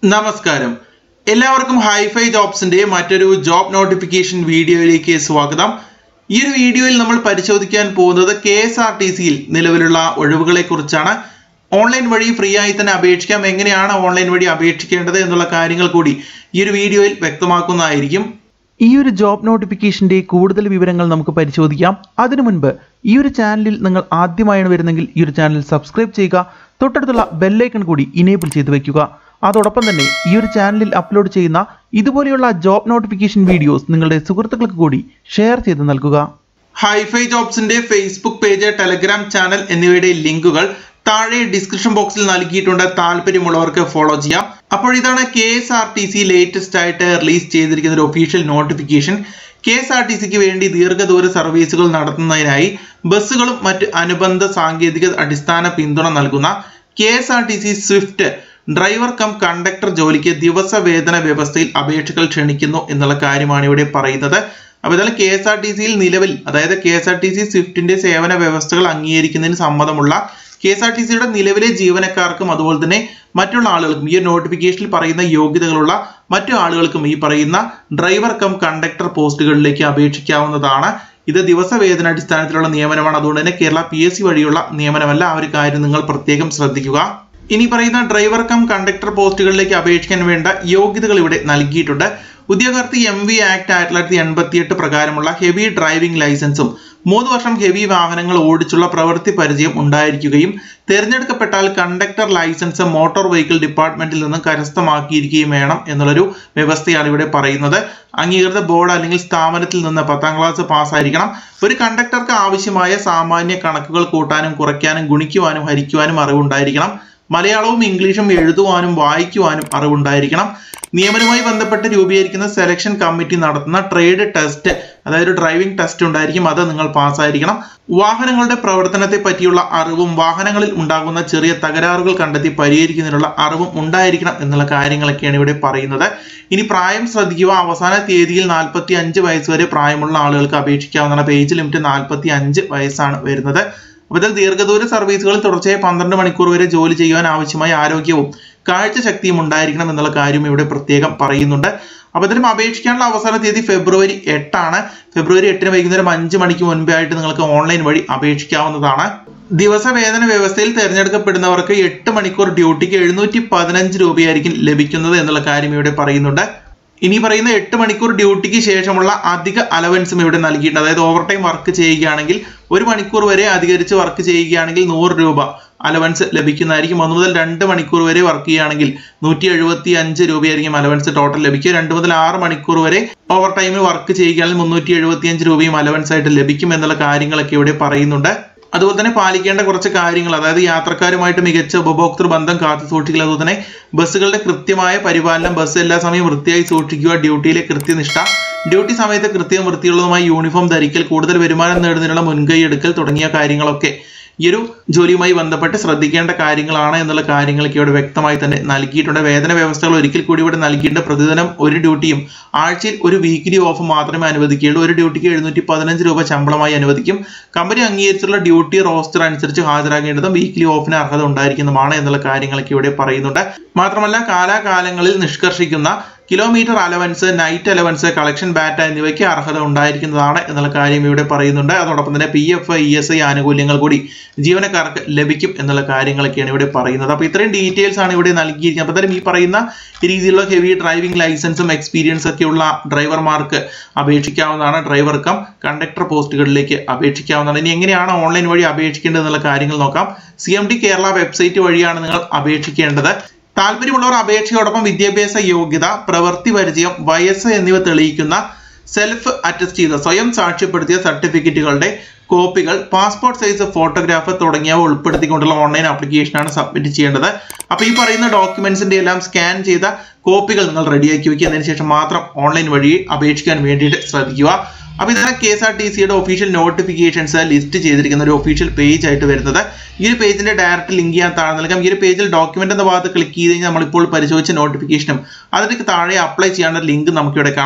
നമസ്കാരം എല്ലാവർക്കും ഹൈഫൈ ജോബ്സിന്റെ മറ്റൊരു ജോബ് നോട്ടിഫിക്കേഷൻ വീഡിയോയിലേക്ക് സ്വാഗതം ഈ ഒരു വീഡിയോയിൽ നമ്മൾ പരിശോധിക്കാൻ പോകുന്നത് കെ എസ് ആർ ടി സിയിൽ നിലവിലുള്ള ഒഴിവുകളെ കുറിച്ചാണ് ഓൺലൈൻ വഴി ഫ്രീ ആയി തന്നെ അപേക്ഷിക്കാം എങ്ങനെയാണ് ഓൺലൈൻ വഴി അപേക്ഷിക്കേണ്ടത് എന്നുള്ള കാര്യങ്ങൾ കൂടി ഈ ഒരു വീഡിയോയിൽ വ്യക്തമാക്കുന്നതായിരിക്കും ഈ ഒരു ജോബ് നോട്ടിഫിക്കേഷന്റെ കൂടുതൽ വിവരങ്ങൾ നമുക്ക് പരിശോധിക്കാം അതിനു മുൻപ് ഈ ഒരു ചാനലിൽ നിങ്ങൾ ആദ്യമായാണ് വരുന്നെങ്കിൽ ഈ ഒരു ചാനൽ സബ്സ്ക്രൈബ് ചെയ്യുക തൊട്ടടുത്തുള്ള ബെല്ലൈക്കൺ കൂടി ഇനേബിൾ ചെയ്ത് വെക്കുക അതോടൊപ്പം തന്നെ ഈ ഒരു ചാനലിൽ അപ്ലോഡ് ചെയ്യുന്ന ഇതുപോലെയുള്ള ജോബ് നോട്ടിഫിക്കേഷൻ വീഡിയോസ് നിങ്ങളുടെ സുഹൃത്തുക്കൾക്ക് കൂടി ഷെയർ ചെയ്ത് നൽകുക ഹൈഫൈ ജോബ്സിന്റെ ഫേസ്ബുക്ക് പേജ് ടെലഗ്രാം ചാനൽ എന്നിവയുടെ ലിങ്കുകൾ താഴെ ഡിസ്ക്രിപ്ഷൻ ബോക്സിൽ നൽകിയിട്ടുണ്ട് താല്പര്യമുള്ളവർക്ക് ഫോളോ ചെയ്യാം അപ്പോൾ ഇതാണ് K S R T C latest ആയിട്ട് റിലീസ് ചെയ്തിരിക്കുന്ന ഒരു official notification K S R T സിക്ക് വേണ്ടി ദീർഘദൂര സർവീസുകൾ നടത്തുന്നതിനായി ബസ്സുകളും മറ്റ് അനുബന്ധ സാങ്കേതിക അടിസ്ഥാന പിന്തുണ നൽകുന്ന K S R T C swift driver cum conductor ജോലിക്ക് ദിവസ വേതന വ്യവസ്ഥയിൽ അപേക്ഷകൾ ക്ഷണിക്കുന്നു എന്നുള്ള കാര്യമാണ് ഇവിടെ പറയുന്നത് അപ്പോൾ ഇതായാലും കെ എസ് ആർ ടി സിയിൽ നിലവിൽ അതായത് K S R T C സ്വിഫ്റ്റിന്റെ സേവന വ്യവസ്ഥകൾ അംഗീകരിക്കുന്നതിന് സമ്മതമുള്ള കെ എസ് ആർ ടി സിയുടെ നിലവിലെ ജീവനക്കാർക്കും അതുപോലെ തന്നെ മറ്റുള്ള ആളുകൾക്കും ഈ നോട്ടിഫിക്കേഷനിൽ പറയുന്ന യോഗ്യതകളുള്ള മറ്റു ആളുകൾക്കും ഈ പറയുന്ന ഡ്രൈവർ കം കണ്ടക്ടർ പോസ്റ്റുകളിലേക്ക് അപേക്ഷിക്കാവുന്നതാണ് ഇത് ദിവസ വേതനാടിസ്ഥാനത്തിലുള്ള നിയമനമാണ് അതുകൊണ്ട് തന്നെ കേരള പി എസ് സി വഴിയുള്ള നിയമനമല്ല ആ ഒരു കാര്യം നിങ്ങൾ പ്രത്യേകം ശ്രദ്ധിക്കുക ഇനി പറയുന്ന ഡ്രൈവർ കം കണ്ടക്ടർ പോസ്റ്റുകളിലേക്ക് അപേക്ഷിക്കാൻ വേണ്ട യോഗ്യതകൾ ഇവിടെ നൽകിയിട്ടുണ്ട് ഉദ്യോഗാർത്ഥി എം വി ആക്ട് ആയിരത്തി തൊള്ളായിരത്തി എൺപത്തി എട്ട് പ്രകാരമുള്ള ഹെവി ഡ്രൈവിംഗ് ലൈസൻസും മൂന്ന് വർഷം ഹെവി വാഹനങ്ങൾ ഓടിച്ചുള്ള പ്രവൃത്തി പരിചയം ഉണ്ടായിരിക്കുകയും തിരഞ്ഞെടുക്കപ്പെട്ടാൽ കണ്ടക്ടർ ലൈസൻസ് മോട്ടോർ വെഹിക്കിൾ ഡിപ്പാർട്ട്മെന്റിൽ നിന്ന് കരസ്ഥമാക്കിയിരിക്കുകയും വേണം എന്നുള്ളൊരു വ്യവസ്ഥയാണ് ഇവിടെ പറയുന്നത് അംഗീകൃത ബോർഡ് അല്ലെങ്കിൽ സ്ഥാപനത്തിൽ നിന്ന് പത്താം ക്ലാസ് പാസ്സായിരിക്കണം ഒരു കണ്ടക്ടർക്ക് ആവശ്യമായ സാമാന്യ കണക്കുകൾ കൂട്ടാനും കുറയ്ക്കാനും ഗുണിക്കുവാനും ഹരിക്കുവാനും അറിവുണ്ടായിരിക്കണം മലയാളവും ഇംഗ്ലീഷും എഴുതുവാനും വായിക്കുവാനും അറിവുണ്ടായിരിക്കണം നിയമനവുമായി ബന്ധപ്പെട്ട് രൂപീകരിക്കുന്ന സെലക്ഷൻ കമ്മിറ്റി നടത്തുന്ന ട്രേഡ് ടെസ്റ്റ് അതായത് ഒരു ഡ്രൈവിംഗ് ടെസ്റ്റ് ഉണ്ടായിരിക്കും അത് നിങ്ങൾ പാസ്സായിരിക്കണം വാഹനങ്ങളുടെ പ്രവർത്തനത്തെ പറ്റിയുള്ള അറിവും വാഹനങ്ങളിൽ ഉണ്ടാകുന്ന ചെറിയ തകരാറുകൾ കണ്ടെത്തി പരിഹരിക്കുന്നതിനുള്ള അറിവും ഉണ്ടായിരിക്കണം എന്നുള്ള കാര്യങ്ങളൊക്കെയാണ് ഇവിടെ പറയുന്നത് ഇനി പ്രായം ശ്രദ്ധിക്കുക അവസാന തീയതിയിൽ നാൽപ്പത്തി അഞ്ച് വയസ്സ് വരെ പ്രായമുള്ള ആളുകൾക്ക് അപേക്ഷിക്കാവുന്ന പേജ് ലിമിറ്റ് നാൽപ്പത്തി അഞ്ച് വയസ്സാണ് വരുന്നത് അപ്പോൾ ഇതിൽ ദീർഘദൂര സർവീസുകളിൽ തുടർച്ചയായി പന്ത്രണ്ട് മണിക്കൂർ വരെ ജോലി ചെയ്യുവാൻ ആവശ്യമായ ആരോഗ്യവും കാഴ്ചശക്തിയും ഉണ്ടായിരിക്കണം എന്നുള്ള കാര്യം ഇവിടെ പ്രത്യേകം പറയുന്നുണ്ട് അപ്പോൾ ഇതിനും അപേക്ഷിക്കാനുള്ള അവസാന തീയതി ഫെബ്രുവരി എട്ടാണ് ഫെബ്രുവരി എട്ടിന് വൈകുന്നേരം അഞ്ച് മണിക്ക് മുൻപായിട്ട് നിങ്ങൾക്ക് ഓൺലൈൻ വഴി അപേക്ഷിക്കാവുന്നതാണ് ദിവസ വേതന വ്യവസ്ഥയിൽ തിരഞ്ഞെടുക്കപ്പെടുന്നവർക്ക് എട്ട് മണിക്കൂർ ഡ്യൂട്ടിക്ക് എഴുന്നൂറ്റി പതിനഞ്ച് രൂപയായിരിക്കും ലഭിക്കുന്നത് എന്നുള്ള കാര്യം ഇവിടെ പറയുന്നുണ്ട് ഇനി പറയുന്ന എട്ട് മണിക്കൂർ ഡ്യൂട്ടിക്ക് ശേഷമുള്ള അധിക അലവൻസും ഇവിടെ നൽകിയിട്ടുണ്ട് അതായത് ഓവർ ടൈം വർക്ക് ചെയ്യുകയാണെങ്കിൽ ഒരു മണിക്കൂർ വരെ അധികരിച്ച് വർക്ക് ചെയ്യുകയാണെങ്കിൽ നൂറ് രൂപ അലവൻസ് ലഭിക്കുന്നതായിരിക്കും ഒന്ന് മുതൽ രണ്ട് മണിക്കൂർ വരെ വർക്ക് ചെയ്യുകയാണെങ്കിൽ നൂറ്റി എഴുപത്തി അഞ്ച് രൂപയായിരിക്കും അലവൻസ് ടോട്ടൽ ലഭിക്കുക രണ്ട് മുതൽ ആറ് മണിക്കൂർ വരെ ഓവർ ടൈമിൽ വർക്ക് ചെയ്യുകയാണെങ്കിൽ മുന്നൂറ്റി എഴുപത്തി അഞ്ച് രൂപയും അലവൻസ് ആയിട്ട് ലഭിക്കും എന്നുള്ള കാര്യങ്ങളൊക്കെ ഇവിടെ പറയുന്നുണ്ട് അതുപോലെ തന്നെ പാലിക്കേണ്ട കുറച്ച് കാര്യങ്ങൾ അതായത് യാത്രക്കാരുമായിട്ട് മികച്ച ഉപഭോക്തൃ ബന്ധം കാത്തു സൂക്ഷിക്കുക അതുപോലെ തന്നെ ബസ്സുകളുടെ കൃത്യമായ പരിപാലനം ബസ് എല്ലാ സമയവും വൃത്തിയായി സൂക്ഷിക്കുക ഡ്യൂട്ടിയിലെ കൃത്യനിഷ്ഠ ഡ്യൂട്ടി സമയത്ത് കൃത്യം വൃത്തിയുള്ളതുമായി യൂണിഫോം ധരിക്കൽ കൂടുതൽ വരുമാനം നേടുന്നതിനുള്ള മുൻകൈ എടുക്കൽ തുടങ്ങിയ കാര്യങ്ങളൊക്കെ ഈ ഒരു ജോലിയുമായി ബന്ധപ്പെട്ട് ശ്രദ്ധിക്കേണ്ട കാര്യങ്ങളാണ് എന്നുള്ള കാര്യങ്ങളൊക്കെ ഇവിടെ വ്യക്തമായി തന്നെ നൽകിയിട്ടുണ്ട് വേതന വ്യവസ്ഥകൾ ഒരിക്കൽ കൂടി ഇവിടെ നൽകിയിട്ടുണ്ട് പ്രതിദിനം ഒരു ഡ്യൂട്ടിയും ആഴ്ചയിൽ ഒരു വീക്കിലി ഓഫ് മാത്രമേ അനുവദിക്കുകയുള്ളൂ ഒരു ഡ്യൂട്ടിക്ക് എഴുന്നൂറ്റി പതിനഞ്ച് രൂപ ശമ്പളമായി അനുവദിക്കും കമ്പനി അംഗീകരിച്ചുള്ള ഡ്യൂട്ടി റോസ്റ്റർ അനുസരിച്ച് ഹാജരാകേണ്ടതും വീക്കിലി ഓഫിന് അർഹത ഉണ്ടായിരിക്കുന്നതുമാണ് എന്നുള്ള കാര്യങ്ങളൊക്കെ ഇവിടെ പറയുന്നുണ്ട് മാത്രമല്ല കാലാകാലങ്ങളിൽ നിഷ്കർഷിക്കുന്ന kilometre allowance night allowance collection batta എന്നിവയ്ക്ക് അർഹത ഉണ്ടായിരിക്കുന്നതാണ് എന്നുള്ള കാര്യം ഇവിടെ പറയുന്നുണ്ട് അതോടൊപ്പം തന്നെ P F E S I ആനുകൂല്യങ്ങൾ കൂടി ജീവനക്കാർക്ക് ലഭിക്കും എന്നുള്ള കാര്യങ്ങളൊക്കെയാണ് ഇവിടെ പറയുന്നത് അപ്പോൾ ഇത്രയും ഡീറ്റെയിൽസ് ആണ് ഇവിടെ നൽകിയിരിക്കുന്നത് അപ്പോൾ തന്നെ ഈ പറയുന്ന രീതിയിലുള്ള ഹെവി ഡ്രൈവിംഗ് ലൈസൻസും എക്സ്പീരിയൻസ് ഒക്കെയുള്ള ഡ്രൈവർമാർക്ക് അപേക്ഷിക്കാവുന്നതാണ് ഡ്രൈവർ കം കണ്ടക്ടർ പോസ്റ്റുകളിലേക്ക് അപേക്ഷിക്കാവുന്നതാണ് ഇനി എങ്ങനെയാണ് ഓൺലൈൻ വഴി അപേക്ഷിക്കേണ്ടത് എന്നുള്ള കാര്യങ്ങൾ നോക്കാം C M D Kerala website വഴിയാണ് നിങ്ങൾ അപേക്ഷിക്കേണ്ടത് താല്പര്യമുള്ളവർ അപേക്ഷയോടൊപ്പം വിദ്യാഭ്യാസ യോഗ്യത പ്രവൃത്തി പരിചയം വയസ്സ് എന്നിവ തെളിയിക്കുന്ന സെൽഫ് അറ്റസ്റ്റ് ചെയ്ത സ്വയം സാക്ഷ്യപ്പെടുത്തിയ സർട്ടിഫിക്കറ്റുകളുടെ കോപ്പികൾ പാസ്പോർട്ട് സൈസ് ഫോട്ടോഗ്രാഫ് തുടങ്ങിയവ ഉൾപ്പെടുത്തിക്കൊണ്ടുള്ള ഓൺലൈൻ ആപ്ലിക്കേഷനാണ് സബ്മിറ്റ് ചെയ്യേണ്ടത് അപ്പോൾ ഈ പറയുന്ന ഡോക്യുമെന്റ്സിന്റെ എല്ലാം സ്കാൻ ചെയ്ത കോപ്പികൾ നിങ്ങൾ റെഡിയാക്കി വെക്കുക അതിന് ശേഷം മാത്രം ഓൺലൈൻ വഴി അപേക്ഷിക്കാൻ വേണ്ടിയിട്ട് ശ്രദ്ധിക്കുക അപ്പോൾ ഇതാണ് കെ എസ് ആർ ടി സിയുടെ ഒഫീഷ്യൽ നോട്ടിഫിക്കേഷൻസ് ലിസ്റ്റ് ചെയ്തിരിക്കുന്ന ഒരു ഒഫീഷ്യൽ പേജ് ആയിട്ട് വരുന്നത് ഈ ഒരു പേജിന്റെ ഡയറക്റ്റ് ലിങ്ക് ഞാൻ താഴെ നൽകാം ഈ ഒരു പേജിൽ ഡോക്യുമെന്റ് എന്ന ഭാഗത്ത് ക്ലിക്ക് ചെയ്ത് കഴിഞ്ഞാൽ നമ്മളിപ്പോൾ പരിശോധിച്ച നോട്ടിഫിക്കേഷനും അതിലേക്ക് താഴെ അപ്ലൈ ചെയ്യാനുള്ള ലിങ്ക് നമുക്കിവിടെ കാണാം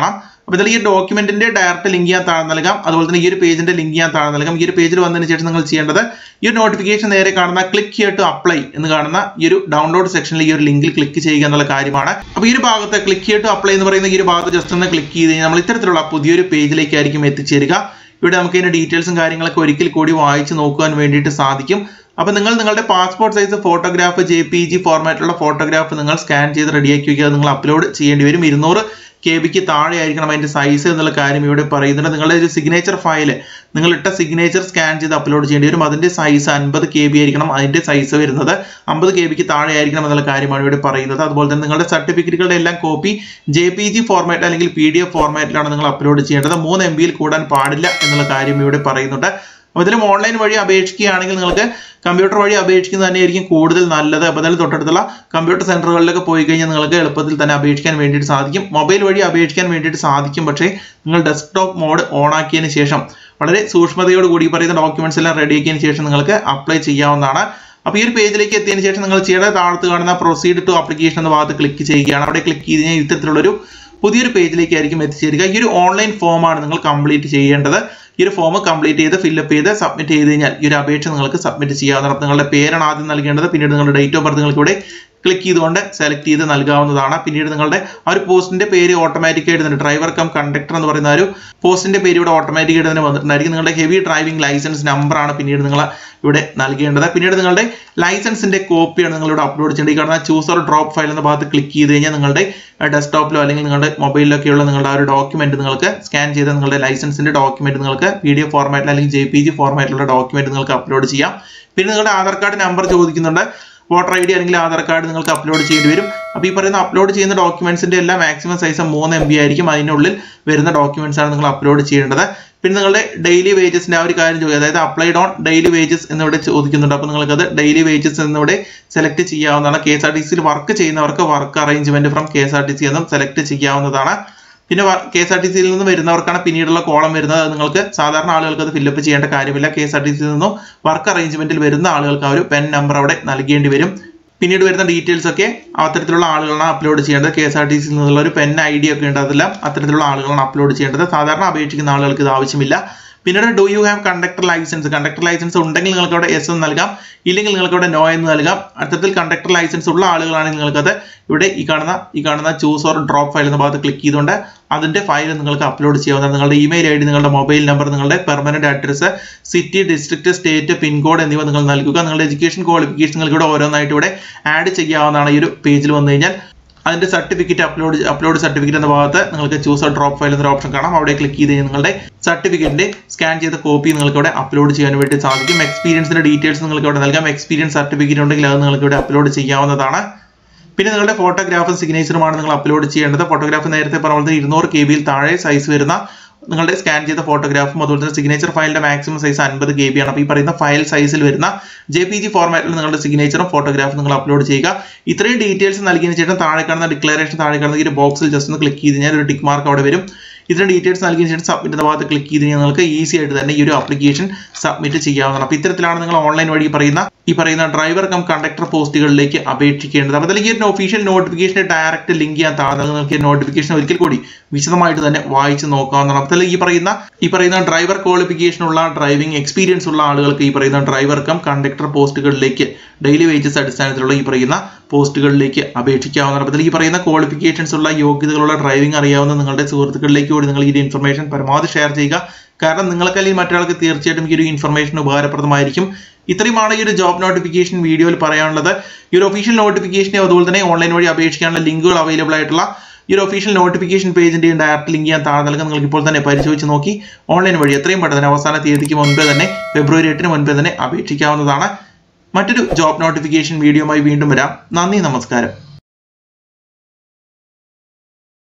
അപ്പോൾ ഇതിൽ ഈ ഡോക്യുമെന്റിന്റെ ഡയറക്റ്റ് ലിങ്ക് ഞാൻ താഴെ നൽകാം അതുപോലെ തന്നെ ഈ ഒരു പേജിന്റെ ലിങ്ക് ഞാൻ താഴെ നൽകാം ഈ ഒരു പേജിൽ വന്നതിന് ശേഷം നിങ്ങൾ ചെയ്യേണ്ടത് ഈ ഒരു നോട്ടിഫിക്കേഷൻ നേരെ കാണുന്ന ക്ലിക്ക് ഹിയർ ടു അപ്ലൈ എന്ന് കാണുന്ന ഈ ഒരു ഡൗൺലോഡ് സെക്ഷനിൽ ഈ ഒരു ലിങ്കിൽ ക്ലിക്ക് ചെയ്യുക എന്നുള്ള കാര്യമാണ് അപ്പോൾ ഈ ഒരു ഭാഗത്ത് ക്ലിക്ക് ഹിയർ ടു അപ്ലൈ എന്ന് പറയുന്ന ഈ ഒരു ഭാഗത്ത് ജസ്റ്റ് ഒന്ന് ക്ലിക്ക് ചെയ്ത് കഴിഞ്ഞാൽ നമ്മൾ ഇത്തരത്തിലുള്ള പുതിയൊരു പേജിലേക്കായിരിക്കും എത്തിച്ചേരുക ഇവിടെ നമുക്ക് ഇതിന്റെ ഡീറ്റെയിൽസും കാര്യങ്ങളൊക്കെ ഒരിക്കൽ കൂടി വായിച്ച് നോക്കുവാൻ വേണ്ടിയിട്ട് സാധിക്കും അപ്പോൾ നിങ്ങൾ നിങ്ങളുടെ passport size photograph J P G ഫോർമാറ്റിലുള്ള ഫോട്ടോഗ്രാഫ് നിങ്ങൾ സ്കാൻ ചെയ്ത് റെഡിയാക്കി വയ്ക്കുക നിങ്ങൾ അപ്ലോഡ് ചെയ്യേണ്ടി വരും ഇരുന്നൂറ് കെ ബിക്ക് താഴെ ആയിരിക്കണം അതിന്റെ സൈസ് എന്നുള്ള കാര്യം ഇവിടെ പറയുന്നുണ്ട് നിങ്ങളുടെ ഒരു സിഗ്നേച്ചർ ഫയൽ നിങ്ങൾ ഇട്ട സിഗ്നേച്ചർ സ്കാൻ ചെയ്ത് അപ്ലോഡ് ചെയ്യേണ്ടി വരും അതിന്റെ സൈസ് അൻപത് കെ ബി ആയിരിക്കണം അതിന്റെ സൈസ് വരുന്നത് അമ്പത് കെ ബിക്ക് താഴെ ആയിരിക്കണം എന്നുള്ള കാര്യമാണ് ഇവിടെ പറയുന്നത് അതുപോലെ തന്നെ നിങ്ങളുടെ സർട്ടിഫിക്കറ്റുകളുടെ എല്ലാം copy J P G format അല്ലെങ്കിൽ പി ഡി എഫ് ഫോർമാറ്റിലാണ് നിങ്ങൾ അപ്ലോഡ് ചെയ്യേണ്ടത് മൂന്ന് എം ബിയിൽ കൂടാൻ പാടില്ല എന്നുള്ള കാര്യം ഇവിടെ പറയുന്നുണ്ട് അപ്പോൾ ഇതിലും ഓൺലൈൻ വഴി അപേക്ഷിക്കുകയാണെങ്കിൽ നിങ്ങൾക്ക് കമ്പ്യൂട്ടർ വഴി അപേക്ഷിക്കുന്നത് തന്നെയായിരിക്കും കൂടുതൽ നല്ലത് അപ്പോൾ അതിൽ തൊട്ടടുത്തുള്ള കമ്പ്യൂട്ടർ സെന്ററുകളിലൊക്കെ പോയി കഴിഞ്ഞാൽ നിങ്ങൾക്ക് എളുപ്പത്തിൽ തന്നെ അപേക്ഷിക്കാൻ വേണ്ടിയിട്ട് സാധിക്കും മൊബൈൽ വഴി അപേക്ഷിക്കാൻ വേണ്ടിയിട്ട് സാധിക്കും പക്ഷേ നിങ്ങൾ ഡെസ്ക്ടോപ്പ് മോഡ് ഓൺ ആക്കിയതിന് ശേഷം വളരെ സൂക്ഷ്മതയോട് കൂടി പറയുന്ന ഡോക്യുമെന്റ്സ് എല്ലാം റെഡിയാക്കിയതിന് ശേഷം നിങ്ങൾക്ക് അപ്ലൈ ചെയ്യാവുന്നതാണ് അപ്പോൾ ഈ ഒരു പേജിലേക്ക് എത്തിയതിന് ശേഷം നിങ്ങൾ ചെയ്യേണ്ട താഴത്ത് കാണുന്ന പ്രൊസീഡ് ടു ആപ്ലിക്കേഷൻ എന്ന ഭാഗത്ത് ക്ലിക്ക് ചെയ്യുകയാണ് അവിടെ ക്ലിക്ക് ചെയ്ത് കഴിഞ്ഞാൽ ഇത്തരത്തിലുള്ളൊരു പുതിയൊരു പേജിലേക്കായിരിക്കും എത്തിച്ചേരുക ഈ ഒരു ഓൺലൈൻ ഫോമാണ് നിങ്ങൾ കംപ്ലീറ്റ് ചെയ്യേണ്ടത് ഈ ഒരു ഫോം കംപ്ലീറ്റ് ചെയ്ത് ഫില്ലപ്പ് ചെയ്ത് സബ്മിറ്റ് ചെയ്ത് കഴിഞ്ഞാൽ ഈ ഒരു അപേക്ഷ നിങ്ങൾക്ക് സബ്മിറ്റ് ചെയ്യാവുന്നതാണ് നിങ്ങളുടെ പേരാണ് ആദ്യം നൽകേണ്ടത് പിന്നീട് നിങ്ങളുടെ ഡേറ്റ് ഓഫ് ബർത്ത് നിങ്ങൾക്ക് ഇവിടെ ക്ലിക്ക് ചെയ്തുകൊണ്ട് സെലക്ട് ചെയ്ത് നൽകാവുന്നതാണ് പിന്നീട് നിങ്ങളുടെ ആ ഒരു പോസ്റ്റിന്റെ പേര് ഓട്ടോമാറ്റിക് ആയിട്ട് തന്നെ ഡ്രൈവർ കം കണ്ടക്ടർ എന്ന് പറയുന്ന ഒരു പോസ്റ്റിന്റെ പേര് ഇവിടെ ഓട്ടോമാറ്റിക് ആയിട്ട് തന്നെ വന്നിട്ടുണ്ടായിരിക്കും നിങ്ങളുടെ ഹെവി ഡ്രൈവിംഗ് ലൈസൻസ് നമ്പർ ആണ് പിന്നീട് നിങ്ങൾ ഇവിടെ നൽകേണ്ടത് പിന്നീട് നിങ്ങളുടെ ലൈസൻസിന്റെ കോപ്പിയാണ് നിങ്ങൾ ഇവിടെ അപ്ലോഡ് ചെയ്യേണ്ടത് ഈ കാണുന്ന ചൂസർ ഡ്രോപ്പ് ഫയൽ എന്ന ഭാഗത്ത് ക്ലിക്ക് ചെയ്ത് കഴിഞ്ഞാൽ നിങ്ങളുടെ ഡെസ്ക്ടോപ്പിലോ അല്ലെങ്കിൽ നിങ്ങളുടെ മൊബൈലിലൊക്കെയുള്ള നിങ്ങളുടെ ആ ഒരു ഡോക്യുമെന്റ് നിങ്ങൾക്ക് സ്കാൻ ചെയ്ത നിങ്ങളുടെ ലൈസൻസിന്റെ ഡോക്യുമെന്റ് നിങ്ങൾക്ക് പി ഡി എഫ് ഫോർമാറ്റിൽ അല്ലെങ്കിൽ ജെ പി ജി ഫോർമാറ്റിലുള്ള ഡോക്യുമെന്റ് നിങ്ങൾക്ക് അപ്ലോഡ് ചെയ്യാം പിന്നെ നിങ്ങളുടെ ആധാർ കാർഡ് നമ്പർ ചോദിക്കുന്നുണ്ട് വോട്ടർ ഐ ഡി അല്ലെങ്കിൽ ആധാർ കാർഡ് നിങ്ങൾക്ക് അപ്ലോഡ് ചെയ്യേണ്ടി വരും അപ്പോൾ ഈ പറയുന്ന അപ്ലോഡ് ചെയ്യുന്ന ഡോക്യുമെന്റ്സിന്റെ എല്ലാം മാക്സിമം സൈസ് മൂന്ന് എം ബി ആയിരിക്കും അതിനുള്ളിൽ വരുന്ന ഡോക്യുമെന്റ്സ് ആണ് നിങ്ങൾ അപ്ലോഡ് ചെയ്യേണ്ടത് പിന്നെ നിങ്ങളുടെ ഡെയിലി വേജസിന്റെ ആ ഒരു കാര്യം ചോദിക്കുക അതായത് അപ്ലൈഡ് ഓൺ ഡെയിലി വേജസ് എന്നിവിടെ ചോദിക്കുന്നുണ്ട് അപ്പോൾ നിങ്ങൾക്ക് അത് ഡെയിലി വേജസ് എന്നിവിടെ സെലക്ട് ചെയ്യാവുന്നതാണ് കെ എസ് ആർ ടി സിയിൽ വർക്ക് ചെയ്യുന്നവർക്ക് work arrangement from K S R T C എന്നും സെലക്ട് ചെയ്യാവുന്നതാണ് പിന്നെ കെ എസ് ആർ ടി സിയിൽ നിന്ന് വരുന്നവർക്കാണ് പിന്നീടുള്ള കോളം വരുന്നത് അത് നിങ്ങൾക്ക് സാധാരണ ആളുകൾക്ക് അത് ഫില്ലപ്പ് ചെയ്യേണ്ട കാര്യമില്ല കെ എസ് ആർ ടി സിയിൽ നിന്നും വർക്ക് അറേഞ്ച്മെന്റിൽ വരുന്ന ആളുകൾക്ക് ആ ഒരു പെൻ നമ്പർ അവിടെ നൽകേണ്ടി വരും പിന്നീട് വരുന്ന ഡീറ്റെയിൽസ് ഒക്കെ അത്തരത്തിലുള്ള ആളുകളാണ് അപ്ലോഡ് ചെയ്യേണ്ടത് കെ എസ് ആർ ടി സിയിൽ നിന്നുള്ള ഒരു പെൻ ഐ ഡി ഒക്കെ ഉണ്ട് അതെല്ലാം അത്തരത്തിലുള്ള ആളുകളാണ് അപ്ലോഡ് ചെയ്യേണ്ടത് സാധാരണ അപേക്ഷിക്കുന്ന ആളുകൾക്ക് ഇത് ആവശ്യമില്ല പിന്നീട് do you have conductor license conductor license ഉണ്ടെങ്കിൽ നിങ്ങൾക്ക് അവിടെ എസ് എന്ന് നൽകാം ഇല്ലെങ്കിൽ നിങ്ങൾക്ക് അവിടെ നോ എന്ന് നൽകാം അത്തരത്തിൽ കണ്ടക്ടർ ലൈസൻസ് ഉള്ള ആളുകളാണെങ്കിൽ നിങ്ങൾക്കത് ഇവിടെ ഈ കാണുന്ന ഈ കാണുന്ന ചൂസ് ഓർ ഡ്രോപ്പ് ഫയൽ എന്ന ഭാഗത്ത് ക്ലിക്ക് ചെയ്തുകൊണ്ട് അതിന്റെ ഫയൽ നിങ്ങൾക്ക് അപ്ലോഡ് ചെയ്യാവുന്നതാണ് നിങ്ങളുടെ ഇമെയിൽ ഐ ഡി നിങ്ങളുടെ മൊബൈൽ നമ്പർ നിങ്ങളുടെ permanent address city district state pincode എന്നിവ നിങ്ങൾ നൽകുക നിങ്ങളുടെ എഡ്യൂക്കേഷൻ ക്വാളിഫിക്കേഷൻ നിങ്ങൾക്ക് ഇവിടെ ഓരോന്നായിട്ട് ഇവിടെ ആഡ് ചെയ്യാവുന്നതാണ് ഈ ഒരു പേജിൽ വന്നു കഴിഞ്ഞാൽ അതിന്റെ സർട്ടിഫിക്കറ്റ് അപ്ലോഡ് അപ്ലോഡ് സർട്ടിഫിക്കറ്റ് എന്ന ഭാഗത്ത് നിങ്ങൾക്ക് ചൂസ് ആ ഡ്രോപ്പ് ഫയൽ എന്നൊരു ഓപ്ഷൻ കാണാം അവിടെ ക്ലിക്ക് ചെയ്ത് കഴിഞ്ഞാൽ നിങ്ങളുടെ സർട്ടിഫിക്കറ്റിന്റെ സ്കാൻ ചെയ്ത കോപ്പി നിങ്ങൾക്ക് ഇവിടെ അപ്ലോഡ് ചെയ്യാൻ വേണ്ടി സാധിക്കും എക്സ്പീരിയൻസിന്റെ ഡീറ്റെയിൽസ് നിങ്ങൾക്ക് ഇവിടെ നൽകാം എക്സ്പീരിയൻസ് സർട്ടിഫിക്കറ്റ് ഉണ്ടെങ്കിൽ അത് നിങ്ങൾക്ക് ഇവിടെ അപ്ലോഡ് ചെയ്യാവുന്നതാണ് പിന്നെ നിങ്ങളുടെ ഫോട്ടോഗ്രാഫും സിഗ്നേച്ചറുമാണ് നിങ്ങൾ അപ്ലോഡ് ചെയ്യേണ്ടത് ഫോട്ടോഗ്രാഫ് നേരത്തെ പറഞ്ഞ പോലെ ഇരുന്നൂറ് കെ ബിയിൽ താഴെ സൈസ് വരുന്ന നിങ്ങളുടെ സ്കാൻ ചെയ്ത ഫോട്ടോഗ്രാഫും അതുപോലെ തന്നെ സിഗ്നേച്ചർ ഫയലിന്റെ മാക്സിമം സൈസ് അൻപത് കെ ബി ആണ് അപ്പോൾ ഈ പറയുന്ന ഫയൽ സൈസിൽ വരുന്ന ജെ പി ജി ഫോർമാറ്റിൽ നിങ്ങളുടെ സിഗ്നേച്ചറും ഫോട്ടോഗ്രാഫും നിങ്ങൾ അപ്ലോഡ് ചെയ്യുക ഇത്രയും ഡീറ്റെയിൽസ് നൽകിയതിന് ശേഷം താഴെ കാണുന്ന ഡിക്ലറേഷൻ താഴെ കാണുന്ന ഈ ഒരു ബോക്സിൽ ജസ്റ്റ് ഒന്ന് ക്ലിക്ക് ചെയ്ത് കഴിഞ്ഞാൽ ഒരു ടിക്ക് മാർക്ക് അവിടെ വരും ഇതിന്റെ ഡീറ്റെയിൽസ് നൽകിയതിന് ശേഷം സബ്മിറ്റ് എന്ന ഭാഗത്ത് ക്ലിക്ക് ചെയ്ത് കഴിഞ്ഞാൽ നിങ്ങൾക്ക് ഈസി ആയിട്ട് തന്നെ ഈ ഒരു ആപ്ലിക്കേഷൻ സബ്മിറ്റ് ചെയ്യാവുന്നതാണ് അപ്പോൾ ഇത്തരത്തിലാണ് നിങ്ങൾ ഓൺലൈൻ വഴി പറയുന്ന ഈ പറയുന്ന ഡ്രൈവർ കം കണ്ടക്ടർ പോസ്റ്റുകളിലേക്ക് അപേക്ഷിക്കേണ്ടത് അപ്പോൾ അതിൽ ഈ ഒരു ഒഫീഷ്യൽ നോട്ടിഫിക്കേഷൻ ഡയറക്റ്റ് ലിങ്ക് ചെയ്യാൻ താഴെ നിങ്ങൾക്ക് നോട്ടിഫിക്കേഷൻ ഒരിക്കൽ കൂടി വിശദമായിട്ട് തന്നെ വായിച്ച് നോക്കാവുന്നതാണ് അപ്പോൾ ഈ പറയുന്ന ഈ പറയുന്ന ഡ്രൈവർ ക്വാളിഫിക്കേഷൻ ഉള്ള ഡ്രൈവിംഗ് എക്സ്പീരിയൻസ് ഉള്ള ആളുകൾക്ക് ഈ പറയുന്ന ഡ്രൈവർ കം കണ്ടക്ടർ പോസ്റ്റുകളിലേക്ക് ഡെയിലി വേജസ് അടിസ്ഥാനത്തിലുള്ള ഈ പറയുന്ന പോസ്റ്റുകളിലേക്ക് അപേക്ഷിക്കാവുന്നതാണ് അപ്പോൾ ഈ പറയുന്ന ക്വാളിഫിക്കേഷൻസ് ഉള്ള യോഗ്യതകളുള്ള ഡ്രൈവിംഗ് അറിയാവുന്ന നിങ്ങളുടെ സുഹൃത്തുക്കളിലേക്ക് കൂടി നിങ്ങൾ ഈ ഒരു ഇൻഫർമേഷൻ പരമാവധി ഷെയർ ചെയ്യുക കാരണം നിങ്ങൾക്ക് അല്ലെങ്കിൽ മറ്റൊരാൾക്ക് തീർച്ചയായിട്ടും ഈ ഒരു ഇൻഫർമേഷൻ ഉപകാരപ്രദമായിരിക്കും ഇത്രയുമാണ് ഈ ഒരു ജോബ് നോട്ടിഫിക്കേഷൻ വീഡിയോയിൽ പറയാനുള്ളത് ഈ ഒരു ഒഫീഷ്യൽ നോട്ടിഫിക്കേഷനെ അതുപോലെ തന്നെ ഓൺലൈൻ വഴി അപേക്ഷിക്കാനുള്ള ലിങ്കുകൾ അവൈലബിൾ ആയിട്ടുള്ള ഈ ഒരു ഒഫീഷ്യൽ നോട്ടിഫിക്കേഷൻ പേജിന്റെ ഡയറക്റ്റ് ലിങ്ക് ഞാൻ താഴെ നൽകാം നിങ്ങൾക്ക് ഇപ്പോൾ തന്നെ പരിശോധിച്ച് നോക്കി ഓൺലൈൻ വഴി എത്രയും പെട്ടെന്ന് അവസാന തീയതിക്ക് മുൻപേ തന്നെ ഫെബ്രുവരി എട്ടിന് മുൻപേ തന്നെ അപേക്ഷിക്കാവുന്നതാണ് മറ്റൊരു ജോബ് നോട്ടിഫിക്കേഷൻ വീഡിയോയുമായി വീണ്ടും വരാം നന്ദി നമസ്കാരം